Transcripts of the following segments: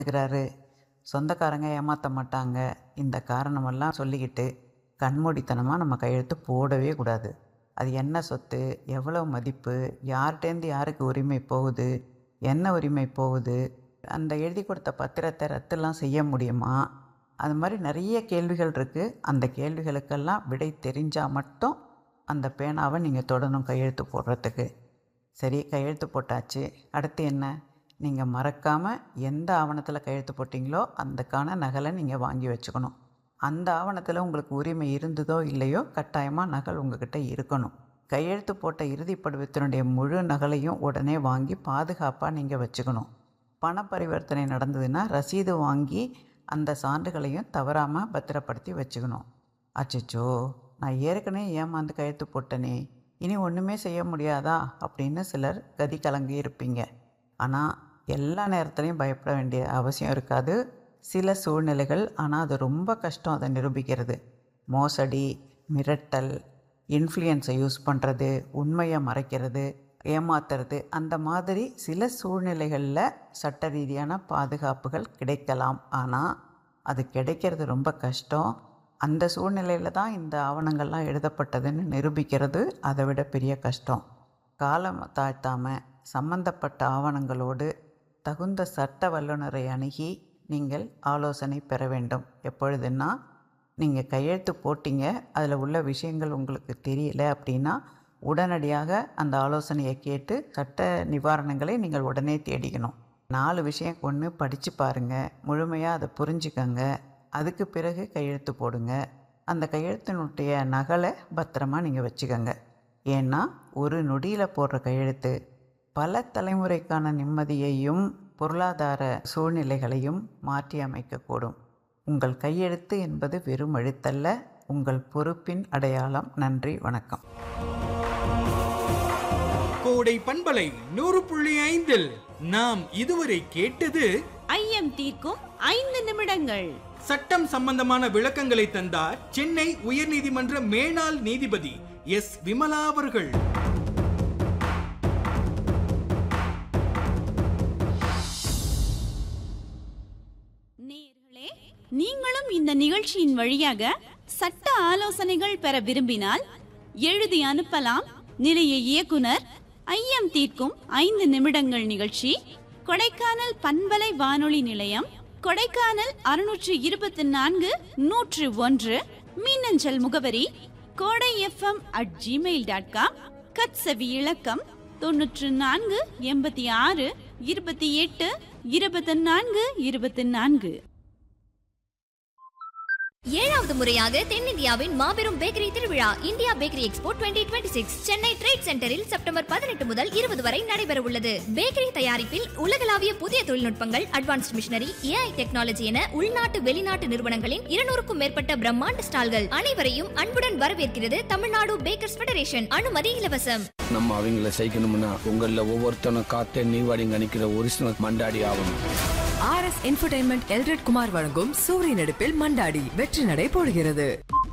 இருக்கிறாரு சொந்தக்காரங்க ஏமாற்ற மாட்டாங்க இந்த காரணமெல்லாம் சொல்லிக்கிட்டு கண்மூடித்தனமாக நம்ம கையெழுத்து போடவே கூடாது அது என்ன சொத்து எவ்வளோ மதிப்பு யார்கிட்டேருந்து யாருக்கு உரிமை போகுது என்ன உரிமை போகுது அந்த எழுதி கொடுத்த பத்திரத்தை ரத்துலாம் செய்ய முடியுமா அது மாதிரி நிறைய கேள்விகள் இருக்குது அந்த கேள்விகளுக்கெல்லாம் விடை தெரிஞ்சால் மட்டும் அந்த பேனாவை நீங்கள் தொடணும் கையெழுத்து போடுறதுக்கு சரி கையெழுத்து போட்டாச்சு அடுத்து என்ன நீங்கள் மறக்காமல் எந்த ஆவணத்தில் கையெழுத்து போட்டிங்களோ அதுக்கான நகலை நீங்கள் வாங்கி வச்சுக்கணும் அந்த ஆவணத்தில் உங்களுக்கு உரிமை இருந்ததோ இல்லையோ கட்டாயமாக நகல் உங்ககிட்ட இருக்கணும் கையெழுத்து போட்ட இறுதி படிவத்தினுடைய முழு நகலையும் உடனே வாங்கி பாதுகாப்பாக நீங்கள் வச்சுக்கணும் பண பரிவர்த்தனை நடந்ததுன்னா ரசீது வாங்கி அந்த சான்றுகளையும் தவறாமல் பத்திரப்படுத்தி வச்சுக்கணும் அச்சச்சோ நான் ஏற்கனவே ஏமாந்து கையெழுத்து போட்டனே இனி ஒன்றுமே செய்ய முடியாதா அப்படின்னு சிலர் கதி கலங்கி இருப்பீங்க ஆனால் எல்லா நேரத்துலையும் பயப்பட வேண்டிய அவசியம் இருக்காது சில சூழ்நிலைகள் ஆனால் அது ரொம்ப கஷ்டம் அதை நிரூபிக்கிறது மோசடி மிரட்டல் இன்ஃப்ளூயன்ஸை யூஸ் பண்ணுறது உண்மையை மறைக்கிறது ஏமாத்துறது அந்த மாதிரி சில சூழ்நிலைகளில் சட்ட ரீதியான பாதுகாப்புகள் கிடைக்கலாம் ஆனால் அது கிடைக்கிறது ரொம்ப கஷ்டம் அந்த சூழ்நிலையில் தான் இந்த ஆவணங்கள்லாம் எழுதப்பட்டதுன்னு நிரூபிக்கிறது அதை விட பெரிய கஷ்டம் காலம் தாழ்த்தாமல் சம்பந்தப்பட்ட ஆவணங்களோடு தகுந்த சட்ட வல்லுநரை அணுகி நீங்கள் ஆலோசனை பெற வேண்டும் எப்பொழுதுன்னா நீங்கள் கையெழுத்து போட்டீங்க அதில் உள்ள விஷயங்கள் உங்களுக்கு தெரியல அப்படின்னா உடனடியாக அந்த ஆலோசனையை கேட்டு சட்ட நிவாரணங்களை நீங்கள் உடனே தேடிக்கணும் நாலு விஷயம் ஒன்று படித்து பாருங்கள் முழுமையாக அதை புரிஞ்சுக்கங்க அதுக்கு பிறகு கையெழுத்து போடுங்க அந்த கையெழுத்தினுடைய நகலை பத்திரமா நீங்கள் வச்சுக்கோங்க ஏன்னா ஒரு நொடியில் போடுற கையெழுத்து பல தலைமுறைக்கான நிம்மதியையும் பொருளாதார சூழ்நிலைகளையும் மாற்றி அமைக்கக்கூடும் உங்கள் கையெழுத்து என்பது வெறும் எழுத்தல்ல உங்கள் பொறுப்பின் அடையாளம் நன்றி வணக்கம் கோடை பண்பலை நூறு புள்ளி ஐந்தில் நாம் இதுவரை கேட்டது ஐயம் தீர்க்கும் ஐந்து நிமிடங்கள் சட்டம் சம்பந்தமான விளக்கங்களை தந்தார் சென்னை உயர்நீதிமன்ற மேனாள் நீதிபதி எஸ் விமலா அவர்கள் நேயர்களே நீங்களும் இந்த நிகழ்ச்சியின் வழியாக சட்ட ஆலோசனைகள் பெற விரும்பினால் எழுதி அனுப்பலாம் நிலைய இயக்குனர் ஐயம் தீர்க்கும் ஐந்து நிமிடங்கள் நிகழ்ச்சி கொடைக்கானல் பண்பலை வானொலி நிலையம் கொடைக்கானல் அறுநூற்று இருபத்தி நான்கு நூற்று ஒன்று மின்னஞ்சல் முகவரி Kodai FM at Gmail dot com கட்சவி இலக்கம் தொன்னூற்று நான்கு எண்பத்தி ஆறு இருபத்தி எட்டு இருபத்தி நான்கு இருபத்தி நான்கு ஏழாவது முறையாக தென்னிந்தியாவின் மாபெரும் பேக்கரி திருவிழா India bakery expo 2026 Chennai trade சென்டரில் செப்டம்பர் பதினெட்டு முதல் இருபது வரை நடைபெற உள்ளது பேக்கரி தயாரிப்பில் உலகளாவிய புதிய தொழில்நுட்பங்கள் அட்வான்ஸ்ட் மிஷினரி ஏஐ டெக்னாலஜி என உள்நாட்டு வெளிநாட்டு நிறுவனங்களின் இருநூறுக்கும் மேற்பட்ட பிரம்மாண்ட ஸ்டால்கள் அனைவரையும் அன்புடன் வரவேற்கிறது தமிழ்நாடு பேக்கர்ஸ் ஃபெடரேஷன் அனுமதி இலவசம் நம்ம அவங்கள செய்யணும்னா உங்களில் ஒவ்வொருத்தனும் காத்தே நீவாடிங்க நினைக்கிற ஒரிஜினல் மண்டாடி ஆகணும் R S entertainment Elred Kumar வழங்கும் சூரிய நடிப்பில் மண்டாடி வெற்றி நடை போடுகிறது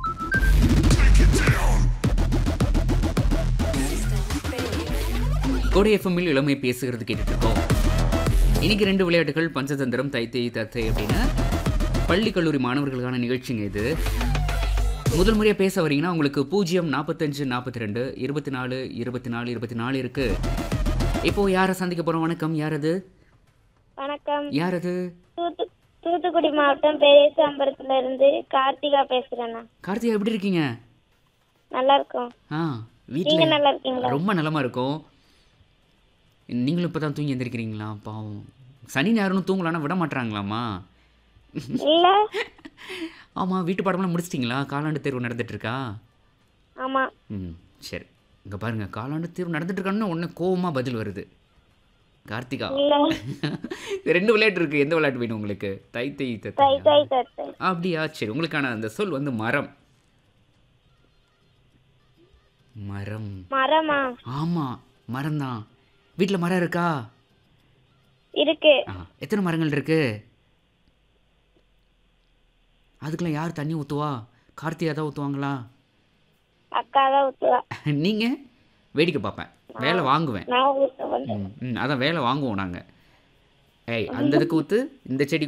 கோடை எஃப்எம்மில் இளமை பேசுகிறது கேட்டுட்டு இருக்கோம் இன்னைக்கு ரெண்டு விளையாட்டுகள் பஞ்சதந்திரம் தைத்தை தத்தை அப்படின்னு பள்ளி கல்லூரி மாணவர்களுக்கான நிகழ்ச்சிங்க இது முதல் முறையாக பேச வரீங்கன்னா உங்களுக்கு பூஜ்ஜியம் நாற்பத்தஞ்சு நாற்பத்தி ரெண்டு இருபத்தி நாலு இருபத்தி நாலு இருபத்தி நாலு இருக்கு இப்போ யாரை சந்திக்க போறோம் வணக்கம் யார் அது வணக்கம் யார் அது தூத்து தூத்துக்குடி மாவட்டம் பெரியசாம்பரத்துல இருந்து கார்த்திகா பேசுறேண்ணா கார்த்திகா எப்படி இருக்கீங்க நல்லா இருக்கோம் ஆ நீங்க வீட்டில் நல்லா இருக்கீங்களா ரொம்ப நலமா இருக்கும் நீங்களும் இப்போ தான் தூங்கி எந்திரிக்கிறீங்களா பாவம் சனி ஞாயிறும் தூங்கலான்னா விட மாட்டாங்களாம்மா இல்ல ஆமாம் வீட்டு பாடமெல்லாம் முடிச்சிட்டிங்களா காலாண்டு தேர்வு நடந்துட்டு இருக்கா ஆமா ம் சரி இங்கே பாருங்க காலாண்டு தேர்வு நடந்துட்டு இருக்கான்னு உடனே கோவமாக பதில் வருது கார்த்திகா இல்ல ரெண்டு விளையாட்டு இருக்கு எந்த விளையாட்டு வேணும் உங்களுக்கு தை தை தை தத்தை தை தத்தை அப்படியா சரி உங்களுக்கான அந்த சொல் வந்து மரம் மரம் மரமா ஆமாம் மரம் தான் வீட்டில் மரம் இருக்கா இருக்கு ஆ எத்தனை மரங்கள் இருக்கு அதுக்கெல்லாம் யார் தண்ணி ஊற்றுவா கார்த்திகா தான் ஊற்றுவாங்களா அக்கா தான் ஊத்துவா நீங்கள் வேடிக்கை பார்ப்பேன் வேலை வாங்குவேன் நான் ஊத்த வந்து ம் ம் அதான் வேலை வாங்குவோம் நாங்கள் ஏய் அந்த இதுக்கு ஊத்து இந்த செடி